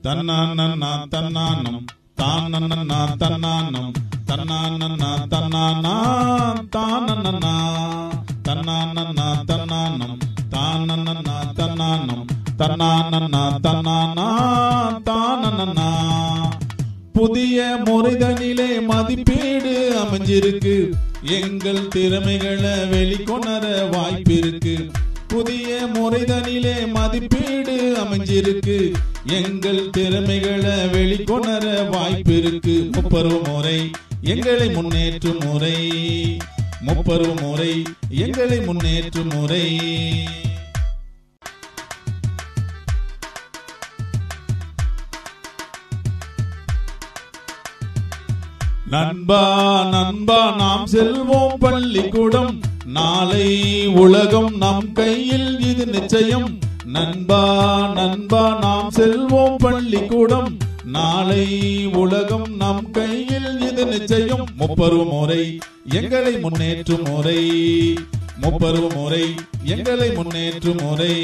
தன்னானன்னா தன்னானம் தானன்னா தன்னானம் தன்னானன்னா தன்னானா தானன்னா தன்னானன்னா தன்னானம் தானன்னா தன்னானம் தன்னானன்னா தன்னானா தானன்னா புதிய முறைதனிலே மதிப்பீடு அமைஞ்சிருக்கு எங்கள் திறமைகளை வெளிக்கொணர வாய்ப்பிருக்கு புதிய முறைதனிலே மதிப்பீடு அமைஞ்சிருக்கு எங்கள் திறமைகளை வெளிக்கொணர வாய்ப்பிருக்கு முப்பருவ முறை எங்களை முன்னேற்றும் முறை முப்பருவ முறை எங்களை முன்னேற்றும் முறை நண்பா நண்பா நாம் செல்வோம் பள்ளிக்கூடம் நாளை உலகம் நம் கையில் இது நிச்சயம் நண்பா நண்பா நாம் செல்வோம் பள்ளிக்கூடம் நாளை உலகம் நம் கையில் இது நிச்சயம் முப்பருவ முறை எங்களை முன்னேற்றும் முறை முப்பருவ முறை எங்களை முன்னேற்றும் முறை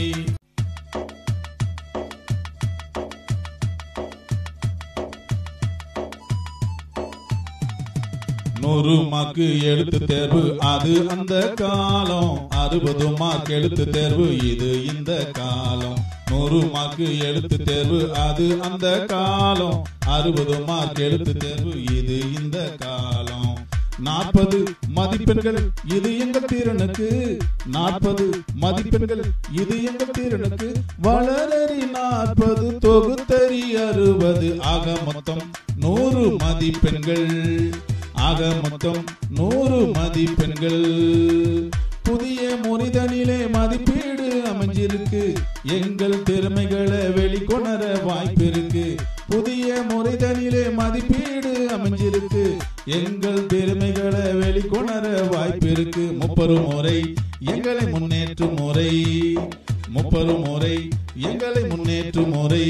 நூறு மார்க்கு எழுத்து தேர்வு அது அந்த காலம் அறுபது மார்க் எழுத்து தேர்வு இது இந்த காலம் நூறு மார்க்கு எழுத்து தேர்வு அது அந்த காலம் அறுபது மார்க் எழுத்து தேர்வு இது இந்த காலம் நாற்பது மதிப்பெண்கள் இது எங்கள் திறனுக்கு நாற்பது மதிப்பெண்கள் இது எங்கள் திறனுக்கு வளரறி நாற்பது தொகுத்தறி அறுபது ஆக மொத்தம் நூறு மதிப்பெண்கள் ஆக மொத்தம் நூறு மதிப்பெண்கள் புதிய முறிதனிலே மதிப்பீடு அமைஞ்சிருக்கு எங்கள் திறமைகளை வெளிக்கொணர வாய்ப்பிருக்கு புதிய முறைதனிலே மதிப்பீடு அமைஞ்சிருக்கு எங்கள் திறமைகளை வெளிக்கொணர வாய்ப்பிருக்கு முப்பரு முறை எங்களை முன்னேற்றும் முறை முப்பரு முறை எங்களை முன்னேற்றும் முறை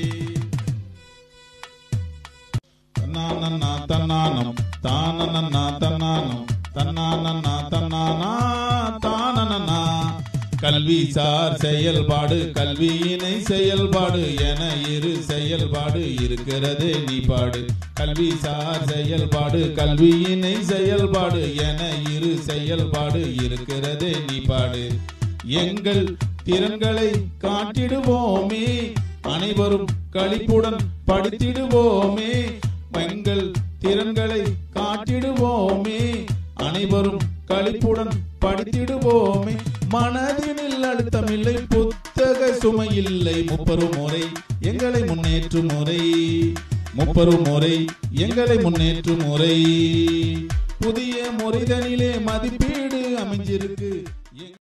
தன்னானன்னா தன்னானம் தானனன்னா தன்னானம் தன்னானன்னா தன்னானா தானனன்னா கல்வி சார் செயல்பாடு கல்வியினை செயல்பாடு என இரு செயல்பாடு இருக்கிறதே நீ பாடு கல்வி சார் செயல்பாடு கல்வியினை செயல்பாடு என இரு செயல்பாடு இருக்கிறதே நீ பாடு எங்கள் திறன்களை காட்டிடுவோமே அனைவரும் களிப்புடன் படித்திடுவோமே எங்கள் திறன்களை காட்டிடுவோமே அனைவரும் களிப்புடன் படித்திடுவோமே மனதினில் அழுத்தமில்லை புத்தக சுமை இல்லை முப்பரு முறை எங்களை முன்னேற்றும் முறை முப்பரு முறை எங்களை முன்னேற்றும் முறை புதிய முறைதனிலே மதிப்பீடு அமைஞ்சிருக்கு